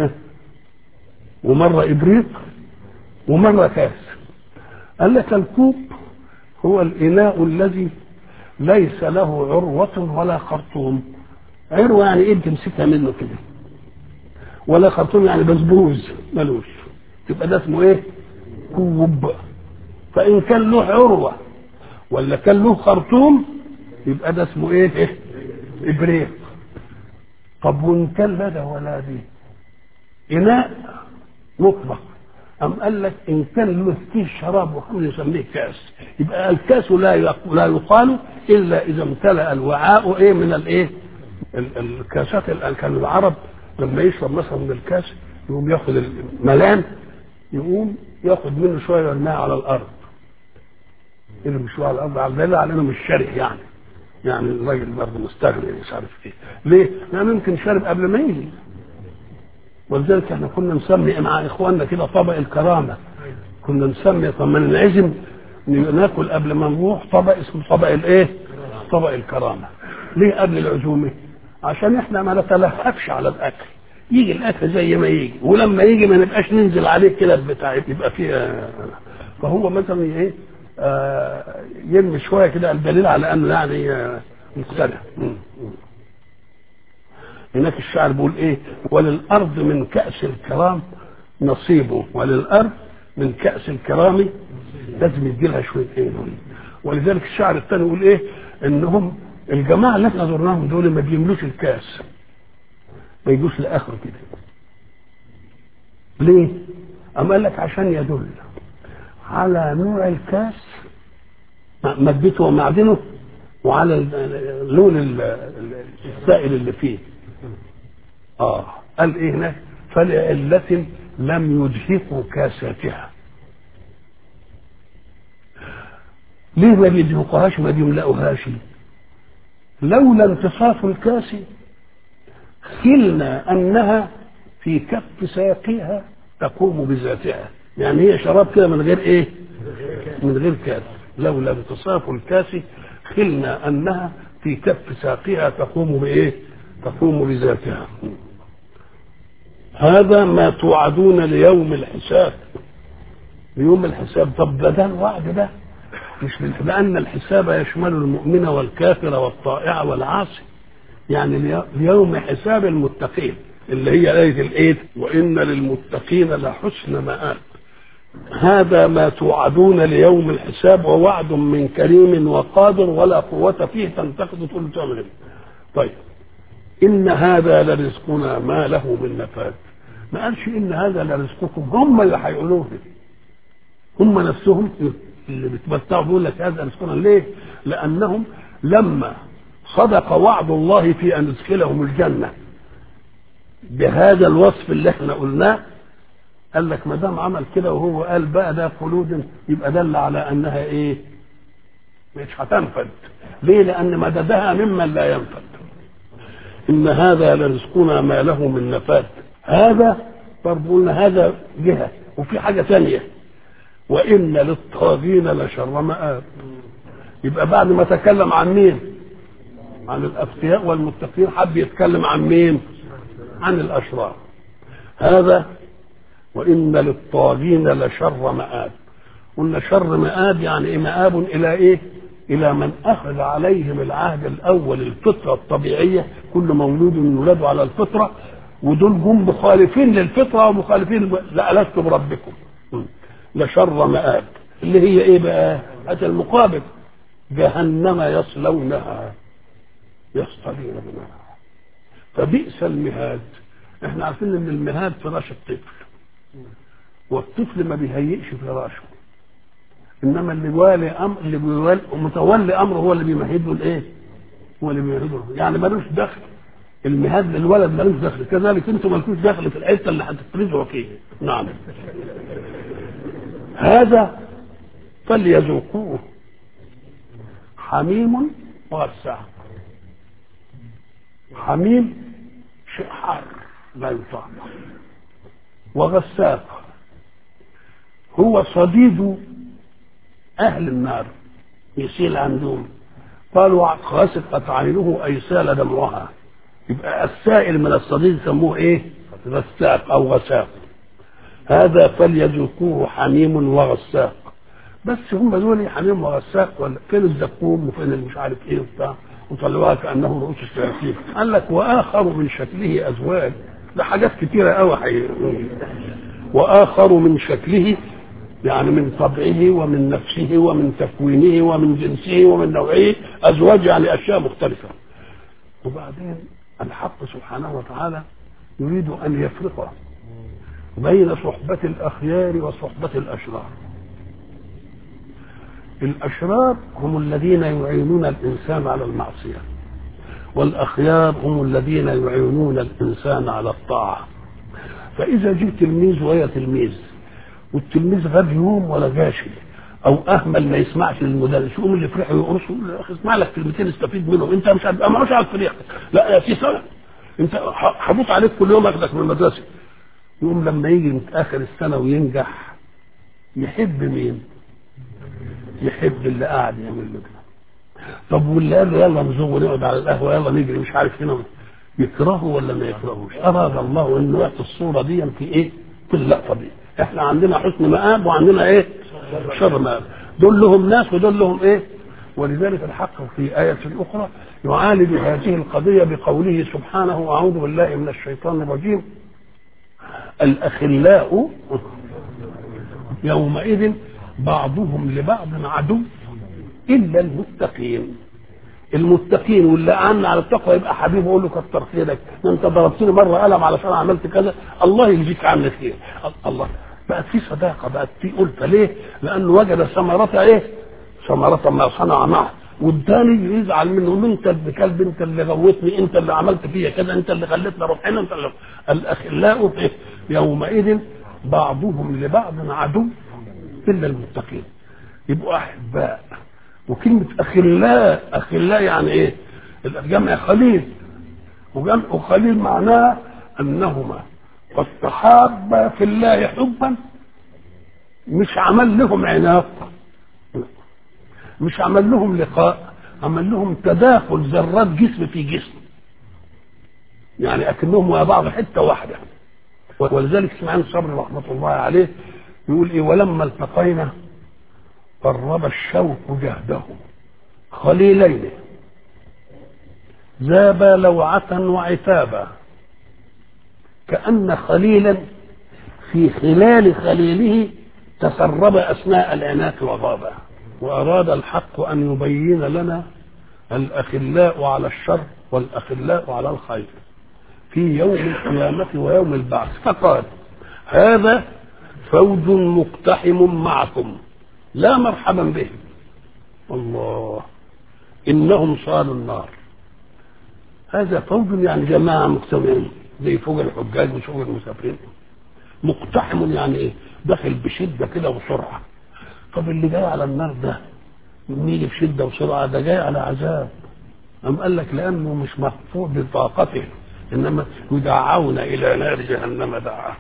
Speaker 1: ومره ابريق ومره كاس قال لك الكوب هو الاناء الذي ليس له عروة ولا خرطوم عروة يعني ايه بتمسكها منه كده ولا خرطوم يعني بسبوز ملوش يبقى ده اسمه ايه كوب فان كان له عروة ولا كان له خرطوم يبقى ده اسمه ايه, إيه؟ ابريق طب وان كان لا ده ولا دي اناء مطبخ أم قال لك إن كان له فيه شراب وكل يسميه كاس يبقى الكاس لا لا يقال إلا إذا امتلأ الوعاء إيه من الإيه؟ الكاسات الآن كان العرب لما يشرب مثلا من الكاس يقوم ياخد الملان يقوم ياخد منه شوية يرميها على الأرض يرمي شوية على الأرض على دليل على إنه مش شارح يعني يعني الراجل برضه مستغني مش عارف ايه ليه؟ لأنه يمكن شارب قبل ما يجي ولذلك احنا كنا نسمي مع اخواننا كده طبق الكرامه كنا نسمي طب ما ننعزم ناكل قبل ما نروح طبق اسمه طبق الايه؟ طبق الكرامه ليه قبل العزومه؟ عشان احنا ما نتلهفش على الاكل يجي الاكل زي ما يجي ولما يجي ما نبقاش ننزل عليه كده بتاع يبقى فيه فهو مثلا ايه؟ آه يرمي شويه كده الدليل على انه يعني آه مقتنع هناك الشاعر بيقول ايه وللارض من كاس الكرام نصيبه وللارض من كاس الكرام لازم يدي لها شويه ايه ولذلك الشاعر الثاني يقول ايه انهم الجماعه اللي احنا زرناهم دول ما بيملوش الكاس ما يجوش لاخره كده ليه؟ أما قال لك عشان يدل على نوع الكاس مادته ومعدنه وعلى لون السائل اللي فيه اه قال ايه هناك فلعلة لم يدهقوا كاساتها ليه ما بيدهقوهاش ما بيملأوهاش لولا انتصاف الكاس خلنا انها في كف ساقيها تقوم بذاتها يعني هي شراب كده من غير ايه من غير كاس لولا انتصاف الكاس خلنا انها في كف ساقها تقوم بايه تقوم بذاتها هذا ما توعدون ليوم الحساب ليوم الحساب طب ده ده الوعد ده مش لأن الحساب يشمل المؤمن والكافر والطائع والعاصي يعني ليوم حساب المتقين اللي هي آية الإيه وإن للمتقين لحسن مآب هذا ما توعدون ليوم الحساب ووعد من كريم وقادر ولا قوة فيه تنتقد تقول تعمل طيب إن هذا لرزقنا ما له من نفاد ما قالش إن هذا لرزقكم هم اللي هيقولوه هم نفسهم اللي بيتمتعوا بيقول لك هذا رزقنا ليه؟ لأنهم لما صدق وعد الله في أن يدخلهم الجنة بهذا الوصف اللي احنا قلناه قال لك ما دام عمل كده وهو قال بقى ده خلود يبقى دل على انها ايه؟ مش هتنفد ليه؟ لان مددها ممن لا ينفد ان هذا لرزقنا ما له من نفاد هذا برضه قلنا هذا جهه وفي حاجه ثانيه وان للطاغين لشر مآب يبقى بعد ما تكلم عن مين؟ عن الاتقياء والمتقين حب يتكلم عن مين؟ عن الاشرار هذا وان للطاغين لشر مآب قلنا شر مآب يعني إيه مآب الى ايه الى من اخذ عليهم العهد الاول الفطره الطبيعيه كل مولود يولد على الفطره ودول هم مخالفين للفطره ومخالفين لا لست بربكم لشر مآب اللي هي ايه بقى اتى المقابل جهنم يصلونها يصطلون منها فبئس المهاد احنا عارفين ان المهاد فراش الطفل والطفل ما بيهيئش فراشه انما اللي والي امر اللي بيولي متولي امره هو اللي بيمهد له الايه؟ هو اللي بيمهد له يعني ملوش دخل المهاد للولد ملوش دخل كذلك انتم مالكوش دخل في الحته اللي هتفرزوا فيه نعم هذا فليذوقوه حميم وغساق حميم شيء حار لا يطاق وغساق هو صديد أهل النار يسيل عندهم قالوا غسقت عينه أي سال دمعها يبقى السائل من الصديد يسموه إيه؟ غساق أو غساق هذا فليذوقوه حميم وغساق بس هم دول حميم وغساق ولا فين الزقوم وفين مش عارف ايه وبتاع وطلعوها كانه رؤوس الشياطين قال لك واخر من شكله ازواج ده حاجات كتيره قوي حقيقة. واخر من شكله يعني من طبعه ومن نفسه ومن تكوينه ومن جنسه ومن نوعه ازواج يعني اشياء مختلفه وبعدين الحق سبحانه وتعالى يريد ان يفرق بين صحبة الأخيار وصحبة الأشرار الأشرار هم الذين يعينون الإنسان على المعصية والأخيار هم الذين يعينون الإنسان على الطاعة فإذا جه تلميذ وهي تلميذ والتلميذ غاب يوم ولا جاشي أو أهمل ما يسمعش للمدرس يقوم اللي فرحه يقرصه يقول له اسمع لك كلمتين استفيد منهم أنت مش عارف مش عارف فريقك لا يا في سنة أنت حبوط عليك كل يوم أخدك من المدرسة يقوم لما يجي اخر السنه وينجح يحب مين؟ يحب اللي قاعد يعمل له كده طب واللي قال له يلا نزوغ ونقعد على القهوه يلا نجري مش عارف هنا يكرهه ولا ما يكرهوش؟ اراد الله انه يعطي الصوره دي في ايه؟ في اللقطه دي احنا عندنا حسن مآب وعندنا ايه؟ شر مآب دول لهم ناس ودول لهم ايه؟ ولذلك الحق في آية أخرى يعالج هذه القضية بقوله سبحانه أعوذ بالله من الشيطان الرجيم الأخلاء يومئذ بعضهم لبعض عدو إلا المتقين المتقين واللي أعن على التقوى يبقى حبيبه يقول له كتر خيرك انت ضربتني مره قلم علشان عملت كذا الله يجزيك عني خير الله بقت في صداقه بقت في ألفة ليه؟ لأنه وجد ثمرة إيه؟ ثمرة ما صنع معه والتاني يزعل منه يقول له انت ابن كلب انت اللي غوتني انت اللي عملت فيا كذا انت اللي خليتني اروح هنا انت اللي الاخلاء في يومئذ بعضهم لبعض عدو الا المتقين يبقوا احباء وكلمه اخلاء اخلاء يعني ايه؟ جمع خليل وجمع خليل معناه انهما قد تحابا في الله حبا مش عمل لهم عناق مش عمل لهم لقاء عمل لهم تداخل ذرات جسم في جسم يعني اكنهم مع بعض حته واحده ولذلك سمعان صبري رحمه الله عليه يقول ايه ولما التقينا قرب الشوق جهده خليلين ذابا لوعة وعتابا كأن خليلا في خلال خليله تسرب أثناء العناق وغابا وأراد الحق أن يبين لنا الأخلاء على الشر والأخلاء على الخير في يوم القيامة ويوم البعث فقال هذا فوج مقتحم معكم لا مرحبا بهم الله إنهم صالوا النار هذا فوج يعني جماعة مجتمعين زي فوق الحجاج وفوق المسافرين مقتحم يعني ايه داخل بشدة كده وسرعة طب اللي جاي على النار ده يجي بشدة وسرعة ده جاي على عذاب أم قال لك لأنه مش محفوظ بطاقته إنما يدعون إلى نار جهنم دعاء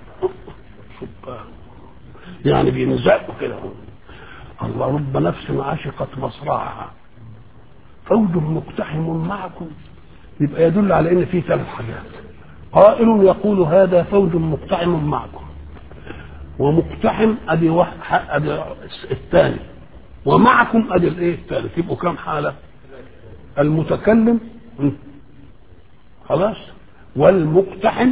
Speaker 1: يعني بينزقوا كده الله رب نفس عشقت مصرعها فوج مقتحم معكم يبقى يدل على ان في ثلاث حاجات قائل يقول هذا فوج مقتحم معكم ومقتحم ادي واحد ادي الثاني ومعكم ادي الايه الثالث يبقوا كم حاله المتكلم خلاص والمقتحم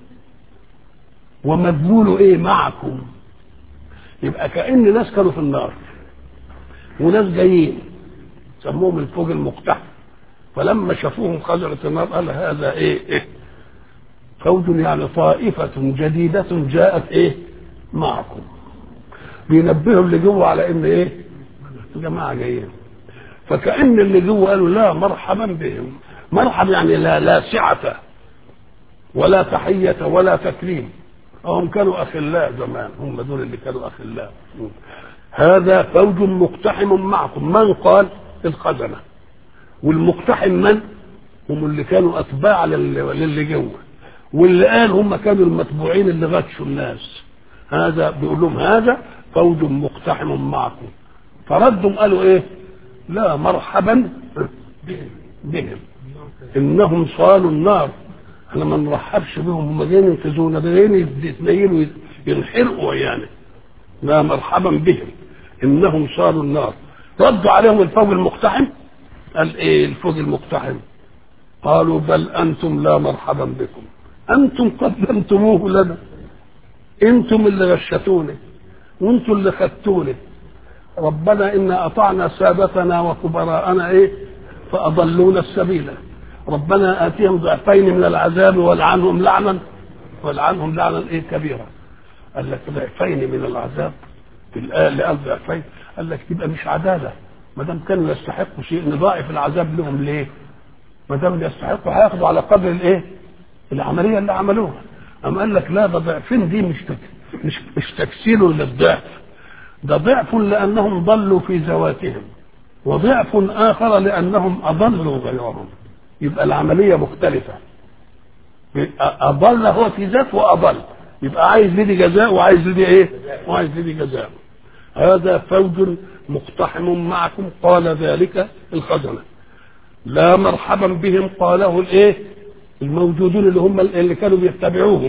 Speaker 1: ومدلول ايه معكم يبقى كان ناس كانوا في النار وناس جايين سموهم الفوج المقتحم فلما شافوهم خزرة النار قال هذا ايه ايه فوج يعني طائفة جديدة جاءت ايه معكم بينبهوا اللي جوه على ان ايه جماعة جايين فكأن اللي جوه قالوا لا مرحبا بهم مرحبا يعني لا لا سعة ولا تحية ولا تكريم هم كانوا أخلاء زمان هم دول اللي كانوا أخلاء هذا فوج مقتحم معكم من قال الخزنة والمقتحم من هم اللي كانوا أتباع للي جوه واللي قال هم كانوا المتبوعين اللي غشوا الناس هذا بيقول لهم هذا فوج مقتحم معكم فردهم قالوا ايه لا مرحبا بهم انهم صالوا النار احنا ما نرحبش بهم هم جايين ينقذونا ده جايين يتنيلوا ينحرقوا يعني لا مرحبا بهم انهم صالوا النار ردوا عليهم الفوج المقتحم قال ايه الفوج المقتحم قالوا بل انتم لا مرحبا بكم انتم قدمتموه لنا انتم اللي غشتوني وانتم اللي خدتوني ربنا انا اطعنا سادتنا وكبراءنا ايه فاضلونا السبيل ربنا اتيهم ضعفين من العذاب والعنهم لعنا والعنهم لعنا ايه كبيرا قال لك ضعفين من العذاب في الايه اللي قال ضعفين قال لك تبقى مش عداله ما دام كانوا يستحقوا شيء نضاعف العذاب لهم ليه؟ ما دام يستحقوا هياخدوا على قدر الايه؟ العمليه اللي عملوها أم قال لك لا ده ضعفين دي مش تك... مش مش تكسير للضعف ده ضعف لانهم ضلوا في ذواتهم وضعف اخر لانهم اضلوا غيرهم يبقى العمليه مختلفه اضل هو في ذات واضل يبقى عايز لدي جزاء وعايز لدي ايه وعايز لدي جزاء هذا فوج مقتحم معكم قال ذلك الخزنه لا مرحبا بهم قاله الايه الموجودون اللي هم اللي كانوا بيتبعوهم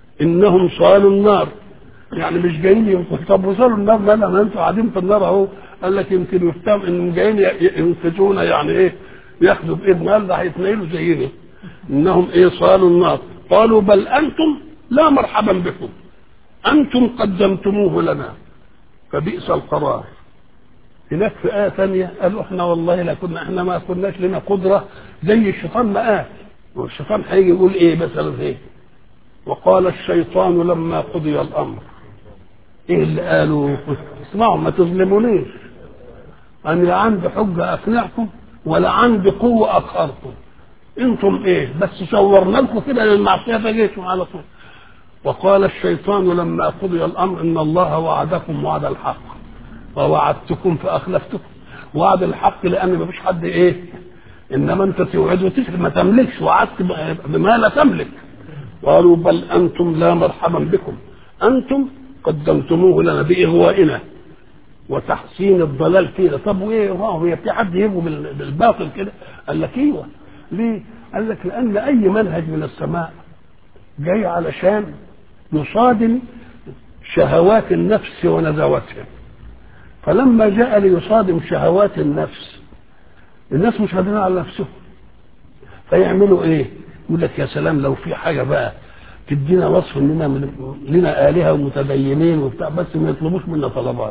Speaker 1: انهم صالوا النار يعني مش جايين ينقذوا طب وصالوا النار ما ما انتوا قاعدين في النار اهو قال لك يمكن يفتهم ان جايين ينفذونا يعني ايه ياخذوا بايدنا قال ده هيتنيلوا زينا انهم ايه صالوا النار قالوا بل انتم لا مرحبا بكم انتم قدمتموه لنا فبئس القرار هناك في آية ثانية قالوا احنا والله لا كنا احنا ما كناش لنا قدرة زي الشيطان ما قال والشيطان هيجي يقول ايه مثلا ايه وقال الشيطان لما قضي الامر ايه اللي قالوا اسمعوا ما تظلمونيش انا لا عندي حجة اقنعكم ولا عندي قوة اقهركم انتم ايه بس صورنا لكم كده للمعصية فجيتم على طول وقال الشيطان لما قضي الامر ان الله وعدكم وعد الحق ووعدتكم فاخلفتكم وعد الحق لان ما فيش حد ايه انما انت توعد وتشرك ما تملكش وعدت بما لا تملك قالوا بل انتم لا مرحبا بكم انتم قدمتموه لنا باغوائنا وتحسين الضلال فينا طب وايه هو في حد يجوا بالباطل كده قال لك ايوه ليه قال لك لان اي منهج من السماء جاي علشان يصادم شهوات النفس ونزواتها فلما جاء ليصادم شهوات النفس الناس مش قادرين على نفسهم فيعملوا ايه يقول لك يا سلام لو في حاجه بقى تدينا وصف اننا من لنا الهه ومتدينين وبتاع بس ما يطلبوش منا طلبات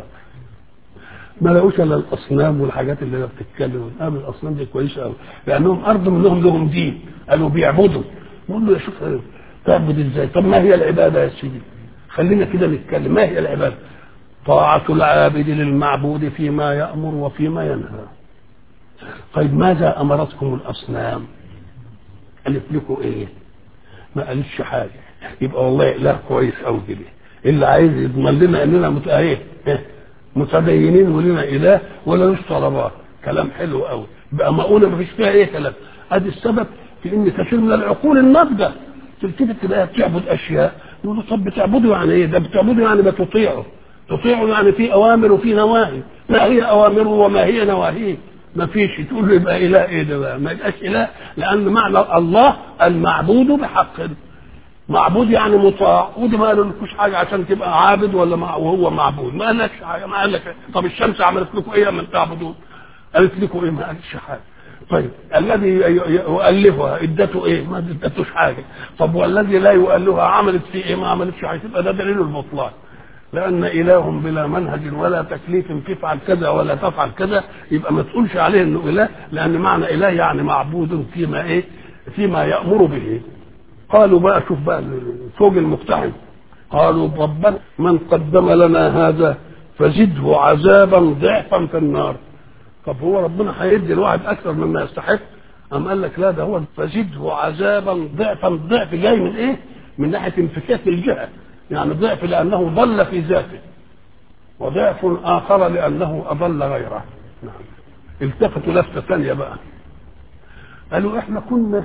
Speaker 1: ما لقوش الا الاصنام والحاجات اللي هي بتتكلم قال الاصنام دي كويسه قوي لانهم ارض منهم لهم دين قالوا بيعبدوا نقول له يا شوف تعبد ازاي طب ما هي العباده يا سيدي خلينا كده نتكلم ما هي العباده طاعة العابد للمعبود فيما يأمر وفيما ينهى طيب ماذا أمرتكم الأصنام قالت لكم إيه ما قالتش حاجة يبقى والله إله كويس أوي كده اللي عايز يضمن لنا إننا مت... إيه متدينين ولنا إله ولا لوش طلبات كلام حلو أوي بقى مقولة ما فيش فيها إيه كلام أدي السبب في إن كثير من العقول الناضجة تلتفت تلاقيها بتعبد أشياء يقولوا طب بتعبدوا يعني إيه ده بتعبدوا يعني بتطيعوا تطيعوا يعني في اوامر وفي نواهي ما هي اوامره وما هي نواهيه ما فيش تقول له يبقى اله ايه ده بقى ما يبقاش اله لان معنى الله المعبود بحق معبود يعني مطاع ودي ما قالولكوش حاجه عشان تبقى عابد ولا مع وهو معبود ما قالكش حاجه ما قالك طب الشمس عملت لكم ايه من تعبدون قالت لكم ايه ما قالتش حاجه طيب الذي يؤلفها ادته ايه ما ادتوش حاجه طب والذي لا يؤلفها عملت فيه ايه ما عملتش حاجه تبقى ده دليل البطلان لأن إله بلا منهج ولا تكليف تفعل كذا ولا تفعل كذا يبقى ما تقولش عليه إنه إله لأن معنى إله يعني معبود فيما إيه فيما يأمر به قالوا بقى شوف بقى فوق المقتحم قالوا ربنا من قدم لنا هذا فزده عذابا ضعفا في النار طب هو ربنا هيدي الواحد أكثر مما يستحق أم قال لك لا ده هو فزده عذابا ضعفا ضعف جاي من إيه؟ من ناحية انفكاك الجهة يعني ضعف لأنه ضل في ذاته وضعف آخر لأنه أضل غيره نعم. التفتوا لفتة ثانية بقى قالوا احنا كنا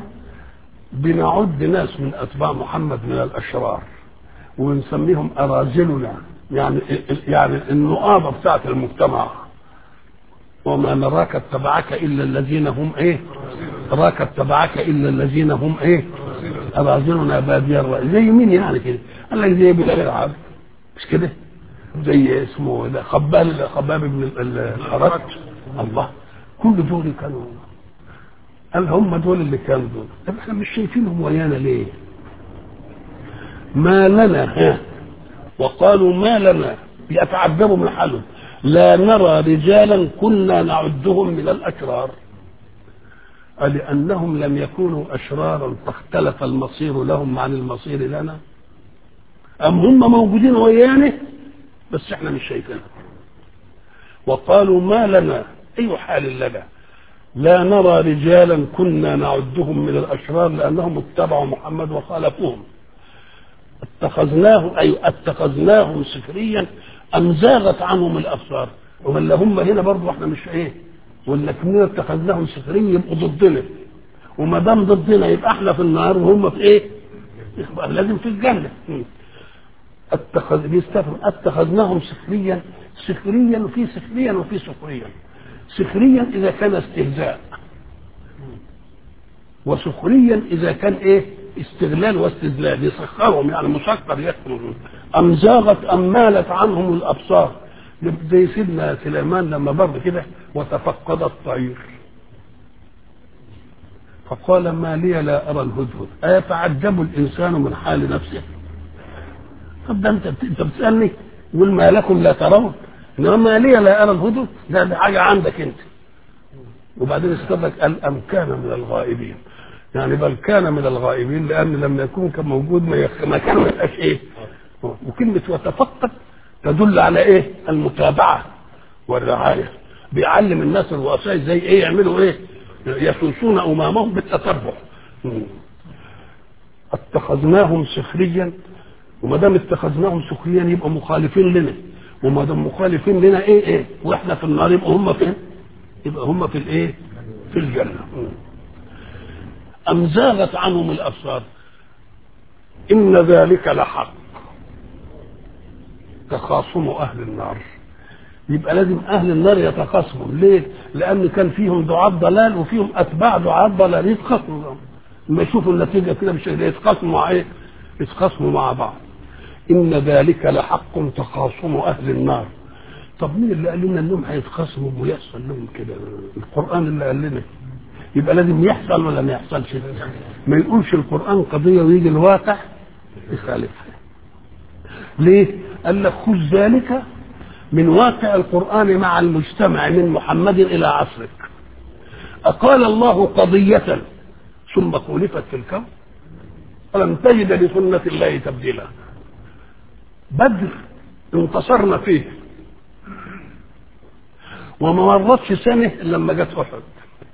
Speaker 1: بنعد ناس من أتباع محمد من الأشرار ونسميهم أراذلنا يعني يعني النقابة بتاعت المجتمع وما نراك اتبعك إلا الذين هم إيه راك اتبعك إلا الذين هم إيه أراذلنا بادية الرأي زي مين يعني كده قال لك زي بلال العبد مش كده زي اسمه ده خباب خباب بن الحرج الله كل دول كانوا قال هم دول اللي كانوا دول طب احنا مش شايفينهم ويانا ليه ما لنا ها وقالوا ما لنا يتعجبوا من حالهم لا نرى رجالا كنا نعدهم من الاشرار لأنهم لم يكونوا أشرارا فاختلف المصير لهم عن المصير لنا أم هم موجودين ويانا بس احنا مش شايفينهم وقالوا ما لنا أي حال لنا لا نرى رجالا كنا نعدهم من الأشرار لأنهم اتبعوا محمد وخالفوهم اتخذناه أي اتخذناهم سفريا أم زاغت عنهم الأبصار ولا هم هنا برضه احنا مش ايه ولا كنا اتخذناهم سفريا يبقوا ضدنا وما دام ضدنا يبقى احنا في النار وهم في ايه؟ يبقى لازم في الجنه اتخذ بيستفهم اتخذناهم سخريا سخريا وفي سخريا وفي سخريا سخريا اذا كان استهزاء وسخريا اذا كان ايه استغلال واستذلال يسخرهم يعني مسكر يكفر ام زاغت ام مالت عنهم الابصار زي سيدنا سليمان لما بر كده وتفقد الطير فقال ما لي لا ارى الهدهد ايتعجب الانسان من حال نفسه طب ده انت انت بتسالني قول ما لكم لا ترون انما ما لي لا ارى الهدهد ده, ده حاجه عندك انت وبعدين استدرك قال ام كان من الغائبين يعني بل كان من الغائبين لان لما يكون كان موجود ما, يخ... ما كان ما يبقاش ايه وكلمه وتفقد تدل على ايه المتابعه والرعايه بيعلم الناس الرؤساء ازاي ايه يعملوا ايه يسوسون امامهم بالتتبع اتخذناهم سخريا وما دام اتخذناهم سخريا يبقى مخالفين لنا وما دام مخالفين لنا ايه ايه واحنا في النار يبقى هم فين؟ يبقى هم في الايه؟ في الجنه ام زاغت عنهم الابصار ان ذلك لحق تخاصم اهل النار يبقى لازم اهل النار يتخاصموا ليه لان كان فيهم دعاة ضلال وفيهم اتباع دعاة ضلال يتخاصموا لما يشوفوا النتيجه كده مش يتخاصموا مع ايه يتخاصموا مع بعض ان ذلك لحق تخاصم اهل النار طب مين اللي قال لنا انهم هيتخاصموا ويحصل لهم كده القران اللي قال لنا يبقى لازم يحصل ولا ما يحصلش ما يقولش القران قضيه ويجي الواقع يخالفها ليه قال لك خذ ذلك من واقع القرآن مع المجتمع من محمد إلى عصرك أقال الله قضية ثم خولفت في الكون ولم تجد لسنة الله تبديلا بدر انتصرنا فيه وما مرتش سنة إلا لما جت أحد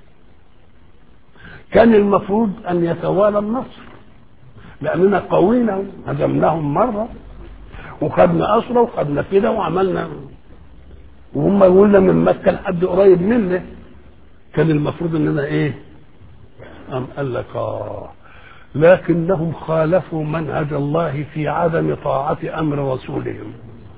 Speaker 1: كان المفروض أن يتوالى النصر لأننا قوينا هزمناهم مرة وخدنا أسرة وخدنا كده وعملنا وهم يقولنا من مكة لحد قريب منه كان المفروض اننا ايه؟ أم قال لك اه لكنهم خالفوا منهج الله في عدم طاعة أمر رسولهم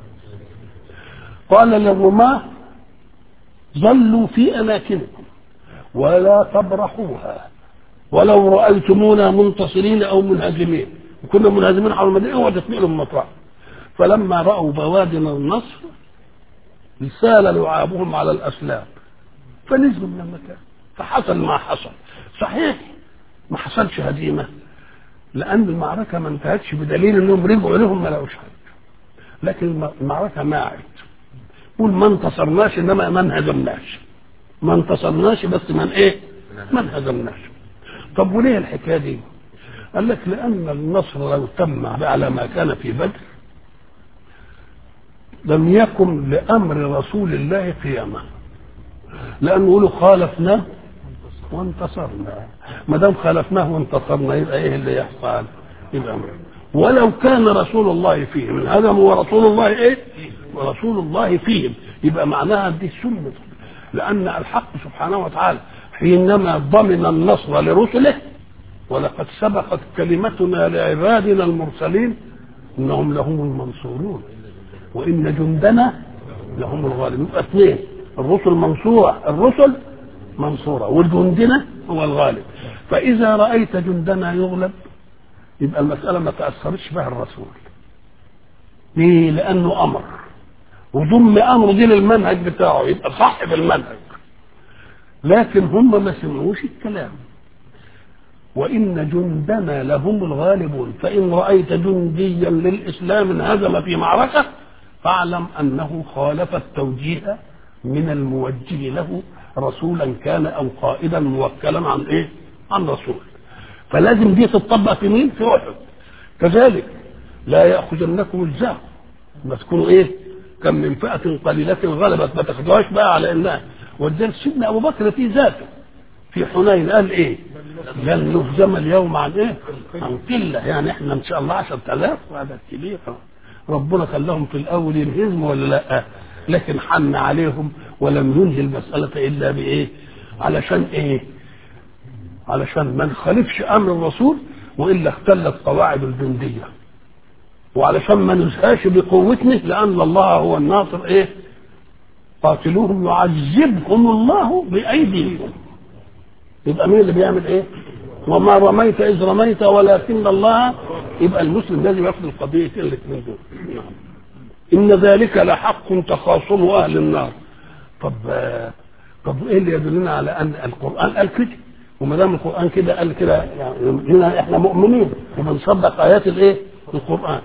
Speaker 1: قال للرماة ظلوا في أماكنكم ولا تبرحوها ولو رأيتمونا منتصرين أو منهزمين كنا منهزمين حول المدينة اوعى تتنقلوا من مطرح فلما رأوا بوادن النصر سال لعابهم على الأسلام فنزلوا من المكان فحصل ما حصل صحيح ما حصلش هزيمة لأن المعركة ما انتهتش بدليل أنهم رجعوا لهم ما لقوش حاجة لكن المعركة ماعت قول ما انتصرناش إنما ما انهزمناش ما انتصرناش بس من إيه؟ ما انهزمناش طب وليه الحكاية دي؟ قال لك لأن النصر لو تم على ما كان في بدر لم يكن لامر رسول الله قيامه لانه يقولوا خالفناه وانتصرنا ما دام خالفناه وانتصرنا يبقى ايه اللي يحصل يبقى امر ولو كان رسول الله فيهم هذا هو رسول الله ايه ورسول الله فيهم يبقى معناها دي سنه لان الحق سبحانه وتعالى حينما ضمن النصر لرسله ولقد سبقت كلمتنا لعبادنا المرسلين انهم لهم المنصورون وان جندنا لهم الغالبون يبقى اثنين الرسل منصوره الرسل منصوره والجندنا هو الغالب فاذا رايت جندنا يغلب يبقى المساله ما تاثرش بها الرسول ليه لانه امر وضم امره دي للمنهج بتاعه يبقى صاحب المنهج لكن هم ما سمعوش الكلام وإن جندنا لهم الغالبون فإن رأيت جنديا للإسلام انهزم في معركة فاعلم أنه خالف التوجيه من الموجه له رسولا كان أو قائدا موكلا عن إيه؟ عن رسول فلازم دي تطبق في مين؟ في أحد كذلك لا يأخذنكم الزاغ ما تكونوا إيه؟ كم من فئة قليلة غلبت ما تاخدوهاش بقى على إنها ولذلك سيدنا أبو بكر في ذاته في حنين قال إيه؟ لن نهزم اليوم عن ايه؟ عن قله يعني احنا ان شاء الله 10000 وهذا كبير ربنا خلاهم في الاول ينهزموا ولا لا؟ لكن حن عليهم ولم ينهي المساله الا بايه؟ علشان ايه؟ علشان ما نخالفش امر الرسول والا اختلت قواعد الجنديه وعلشان ما نزهاش بقوتنا لان الله هو الناصر ايه؟ قاتلوهم يعذبهم الله بايديكم يبقى مين اللي بيعمل ايه وما رميت اذ رميت ولكن الله يبقى المسلم لازم ياخد القضيه الاثنين دول نعم ان ذلك لحق تخاصم اهل النار طب طب ايه اللي يدلنا على ان القران قال كده وما دام القران كده قال كده يعني احنا مؤمنين وبنصدق ايات الايه القران